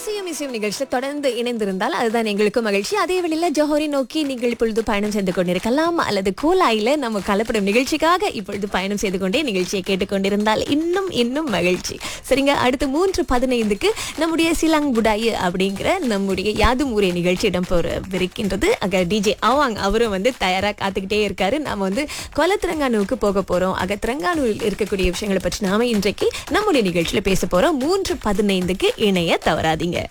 இசையும் இசையும் நிகழ்ச்சியில் தொடர்ந்து இணைந்திருந்தால் அதுதான் எங்களுக்கும் மகிழ்ச்சி அதே வேளையில ஜோஹரி நோக்கி நீங்கள் இப்பொழுது பயணம் செய்து கொண்டிருக்கலாம் அல்லது கோலாயில நம்ம கலப்படும் நிகழ்ச்சிக்காக இப்பொழுது பயணம் செய்து கொண்டே நிகழ்ச்சியை கேட்டுக்கொண்டிருந்தால் இன்னும் இன்னும் மகிழ்ச்சி சரிங்க அடுத்து மூன்று பதினைந்துக்கு நம்முடைய சிலாங் புடாயு அப்படிங்கிற நம்முடைய யாதும் ஊரே நிகழ்ச்சி இடம்பெறவிருக்கின்றது அங்க டிஜே அவாங் அவரும் வந்து தயாரா காத்துக்கிட்டே இருக்காரு நாம வந்து கொலத்திரங்கானுவுக்கு போக போறோம் அக திரங்கானூரில் இருக்கக்கூடிய விஷயங்களை பற்றி நாம இன்றைக்கு நம்முடைய நிகழ்ச்சியில பேச போறோம் மூன்று பதினைந்துக்கு இணைய தவறாதீங்க